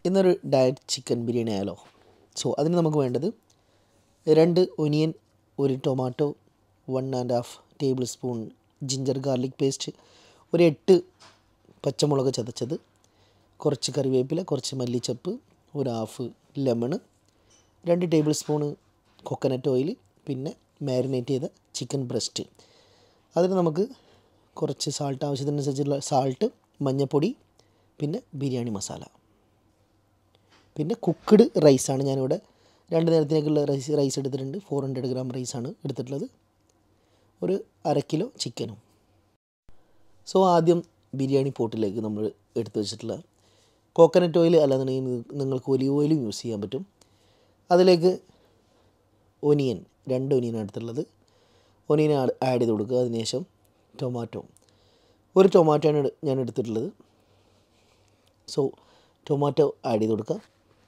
ഇന്നൊരു diet chicken biryani ആയാലോ so അതിന് നമുക്ക് വേണ്ടത് രണ്ട് ഒനിയൻ ഒരു tomato one and half tablespoon ginger garlic paste ഒരു എട്ട് പച്ചമുളക് ചതച്ചത് കുറച്ച് കറിവേപ്പില കുറച്ച് മല്ലിച്ചപ്പ് ഒരു ഹാഫ് ലെമണ് രണ്ട് ടേബിൾ സ്പൂണ് കൊക്കനട്ട് ഓയിൽ പിന്നെ മാരിനേറ്റ് ചെയ്ത ചിക്കൻ ബ്രസ്റ്റ് അതിന് നമുക്ക് കുറച്ച് സാൾട്ട് ആവശ്യത്തിനനുസരിച്ചുള്ള സാൾട്ട് മഞ്ഞൾപ്പൊടി പിന്നെ ബിരിയാണി മസാല പിന്നെ കുക്ക്ഡ് റൈസാണ് ഞാനിവിടെ രണ്ട് നേരത്തിനേക്കുള്ള റൈസ് റൈസ് എടുത്തിട്ടുണ്ട് ഫോർ ഹൺഡ്രഡ് ഗ്രാം റൈസാണ് എടുത്തിട്ടുള്ളത് ഒരു അര കിലോ ചിക്കനും സോ ആദ്യം ബിരിയാണി പോട്ടിലേക്ക് നമ്മൾ എടുത്തു വെച്ചിട്ടുള്ള കോക്കനട്ട് ഓയിൽ അല്ലാന്നുണ്ടെങ്കിൽ നിങ്ങൾക്ക് ഒലിവ് ഓയിലും യൂസ് ചെയ്യാൻ പറ്റും അതിലേക്ക് ഒനിയൻ രണ്ട് ഒനിയനാണ് എടുത്തിട്ടുള്ളത് ഒനിയൻ ആഡ് ചെയ്ത് കൊടുക്കുക അതിനുശേഷം ടൊമാറ്റോ ഒരു ടൊമാറ്റോയാണ് ഞാൻ എടുത്തിട്ടുള്ളത് സോ ടൊമാറ്റോ ആഡ് ചെയ്ത് കൊടുക്കുക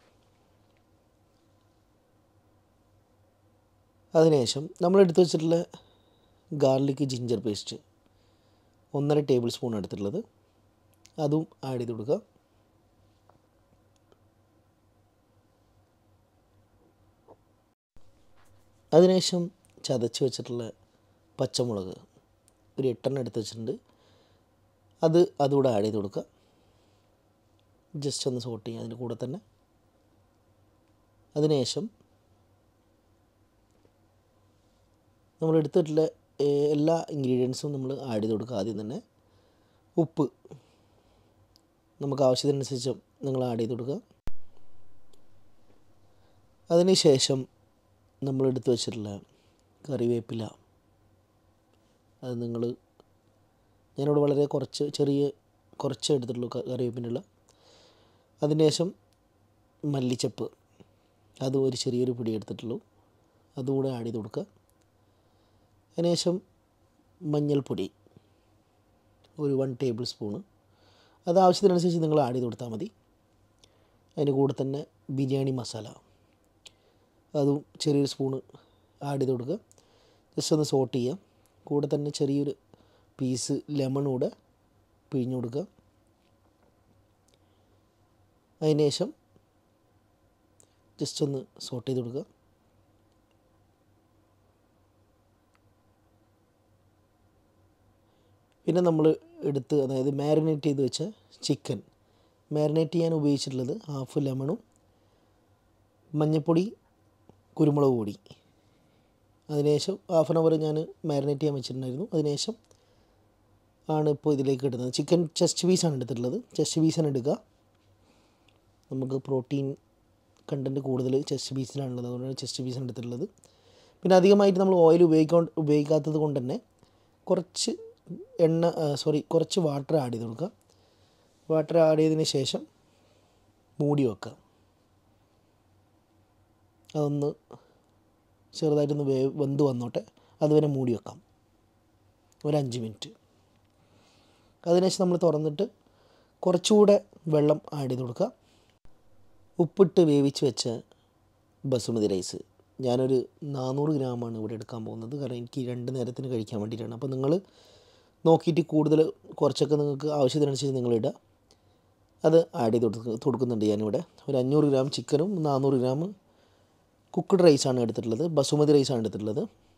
അതിനുശേഷം നമ്മൾ എടുത്തു വെച്ചിട്ടുള്ള ഗാർലിക് ജിഞ്ചർ പേസ്റ്റ് ഒന്നര ടേബിൾ സ്പൂൺ എടുത്തിട്ടുള്ളത് അതും ആഡ് ചെയ്ത് കൊടുക്കുക അതിനുശേഷം ചതച്ച് വെച്ചിട്ടുള്ള പച്ചമുളക് ഒരു എട്ടെണ്ണം എടുത്ത് വെച്ചിട്ടുണ്ട് അത് അതുകൂടെ ആഡ് ചെയ്ത് കൊടുക്കുക ജസ്റ്റ് ഒന്ന് സോട്ട് ചെയ്യുക അതിൻ്റെ കൂടെ തന്നെ അതിനുശേഷം നമ്മൾ എടുത്തിട്ടുള്ള എല്ലാ ഇൻഗ്രീഡിയൻസും നമ്മൾ ആഡ് ചെയ്ത് കൊടുക്കുക ആദ്യം തന്നെ ഉപ്പ് നമുക്ക് ആവശ്യത്തിനനുസരിച്ച് നിങ്ങൾ ആഡ് ചെയ്ത് കൊടുക്കുക അതിനുശേഷം നമ്മൾ എടുത്തു വെച്ചിട്ടുള്ള കറിവേപ്പില അത് നിങ്ങൾ ഞാനിവിടെ വളരെ കുറച്ച് ചെറിയ കുറച്ച് എടുത്തിട്ടുള്ളൂ കറിവേപ്പിനുള്ള അതിന് ശേഷം മല്ലിച്ചപ്പ് അത് ഒരു ചെറിയൊരു പിടി എടുത്തിട്ടുള്ളൂ അതുകൂടെ ആഡ് ചെയ്ത് കൊടുക്കുക അതിനുശേഷം മഞ്ഞൾപ്പൊടി ഒരു വൺ ടേബിൾ സ്പൂണ് അത് ആവശ്യത്തിനനുസരിച്ച് നിങ്ങൾ ആഡ് ചെയ്ത് കൊടുത്താൽ മതി അതിൻ്റെ കൂടെ തന്നെ ബിരിയാണി മസാല അതും ചെറിയൊരു സ്പൂണ് ആഡ് ചെയ്ത് കൊടുക്കുക ജസ്റ്റ് ഒന്ന് സോട്ട് ചെയ്യുക കൂടെ തന്നെ ചെറിയൊരു പീസ് ലെമൺ കൂടെ പിഴിഞ്ഞ് കൊടുക്കുക അതിന് ശേഷം ജസ്റ്റ് ഒന്ന് സോട്ട് ചെയ്ത് കൊടുക്കുക പിന്നെ നമ്മൾ എടുത്ത് അതായത് മാരിനേറ്റ് ചെയ്ത് വെച്ച ചിക്കൻ മാരിനേറ്റ് ചെയ്യാൻ ഉപയോഗിച്ചിട്ടുള്ളത് ഹാഫ് ലെമണും മഞ്ഞൾപ്പൊടി കുരുമുളക് പൊടി അതിനുശേഷം ഹാഫ് ആൻ അവർ ഞാൻ മാരിനേറ്റ് ചെയ്യാൻ വെച്ചിട്ടുണ്ടായിരുന്നു അതിനുശേഷം ആണ് ഇപ്പോൾ ഇതിലേക്ക് ഇടുന്നത് ചിക്കൻ ചെസ്റ്റ് പീസാണ് എടുത്തിട്ടുള്ളത് ചെസ്റ്റ് പീസാണ് എടുക്കുക നമുക്ക് പ്രോട്ടീൻ കണ്ടൻറ്റ് കൂടുതൽ ചെസ്റ്റ് പീസിലാണുള്ളത് അതുകൊണ്ടാണ് ചെസ്റ്റ് പീസാണ് എടുത്തിട്ടുള്ളത് പിന്നെ അധികമായിട്ട് നമ്മൾ ഓയിൽ ഉപയോഗിക്കാ ഉപയോഗിക്കാത്തത് കൊണ്ട് തന്നെ കുറച്ച് എണ്ണ സോറി കുറച്ച് വാട്ടർ ആഡ് ചെയ്ത് കൊടുക്കുക വാട്ടർ ആഡ് ചെയ്തതിന് ശേഷം മൂടി വെക്കുക അതൊന്ന് ചെറുതായിട്ടൊന്ന് വേ വെന്ത് വന്നോട്ടെ അതുവരെ മൂടി വെക്കാം ഒരു അഞ്ച് മിനിറ്റ് അതിനുശേഷം നമ്മൾ തുറന്നിട്ട് കുറച്ചുകൂടെ വെള്ളം ആഡ് ചെയ്ത് കൊടുക്കുക ഉപ്പിട്ട് വേവിച്ച് വെച്ച ബസുമതി റൈസ് ഞാനൊരു നാനൂറ് ഗ്രാമാണ് ഇവിടെ എടുക്കാൻ പോകുന്നത് കാരണം എനിക്ക് രണ്ട് നേരത്തിന് കഴിക്കാൻ വേണ്ടിയിട്ടാണ് അപ്പോൾ നിങ്ങൾ നോക്കിയിട്ട് കൂടുതൽ കുറച്ചൊക്കെ നിങ്ങൾക്ക് ആവശ്യത്തിനനുസരിച്ച് നിങ്ങൾ ഇടുക അത് ആഡ് ചെയ്ത് കൊടുക്കുക കൊടുക്കുന്നുണ്ട് ഞാനിവിടെ ഒരു അഞ്ഞൂറ് ഗ്രാം ചിക്കനും നാനൂറ് ഗ്രാം കുക്ക്ഡ് റൈസാണ് എടുത്തിട്ടുള്ളത് ബസുമതി റൈസാണ് എടുത്തിട്ടുള്ളത്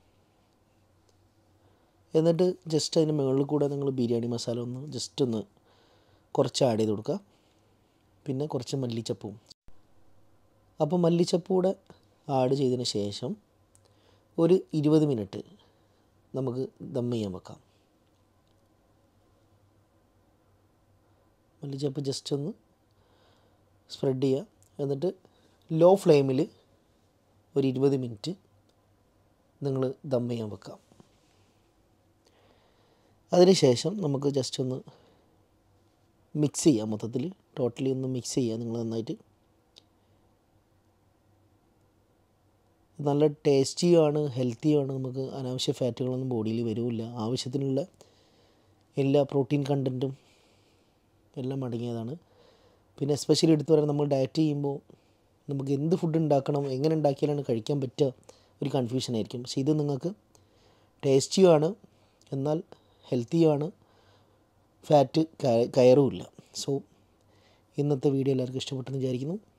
എന്നിട്ട് ജസ്റ്റ് അതിന് മുകളിൽ കൂടെ നിങ്ങൾ ബിരിയാണി മസാല ഒന്ന് ജസ്റ്റ് ഒന്ന് കുറച്ച് ആഡ് ചെയ്ത് കൊടുക്കുക പിന്നെ കുറച്ച് മല്ലിച്ചപ്പും അപ്പോൾ മല്ലിച്ചപ്പ് കൂടെ ആഡ് ചെയ്തതിന് ശേഷം ഒരു ഇരുപത് മിനിറ്റ് നമുക്ക് ദം ചെയ്യാൻ വെക്കാം മല്ലിച്ചപ്പ് ജസ്റ്റ് ഒന്ന് സ്പ്രെഡ് ചെയ്യുക എന്നിട്ട് ലോ ഫ്ലെയിമിൽ ഒരു ഇരുപത് മിനിറ്റ് നിങ്ങൾ ദം ചെയ്യാൻ വെക്കാം അതിനുശേഷം നമുക്ക് ജസ്റ്റ് ഒന്ന് മിക്സ് ചെയ്യാം മൊത്തത്തിൽ ടോട്ടലി ഒന്ന് മിക്സ് ചെയ്യുക നിങ്ങൾ നന്നായിട്ട് നല്ല ടേസ്റ്റിയുമാണ് ഹെൽത്തിയുമാണ് നമുക്ക് അനാവശ്യ ഫാറ്റുകളൊന്നും ബോഡിയിൽ വരില്ല ആവശ്യത്തിനുള്ള എല്ലാ പ്രോട്ടീൻ കണ്ടൻറ്റും എല്ലാം അടങ്ങിയതാണ് പിന്നെ എസ്പെഷ്യലി എടുത്തു പറയാൻ നമ്മൾ ഡയറ്റ് ചെയ്യുമ്പോൾ നമുക്ക് എന്ത് ഫുഡ് ഉണ്ടാക്കണം എങ്ങനെ ഉണ്ടാക്കിയാലാണ് കഴിക്കാൻ പറ്റുക ഒരു കൺഫ്യൂഷൻ ആയിരിക്കും പക്ഷേ ഇത് നിങ്ങൾക്ക് ടേസ്റ്റിയുമാണ് എന്നാൽ ഹെൽത്തിയുമാണ് ഫാറ്റ് കയറുമില്ല സോ ഇന്നത്തെ വീഡിയോ എല്ലാവർക്കും ഇഷ്ടപ്പെട്ടെന്ന് വിചാരിക്കുന്നു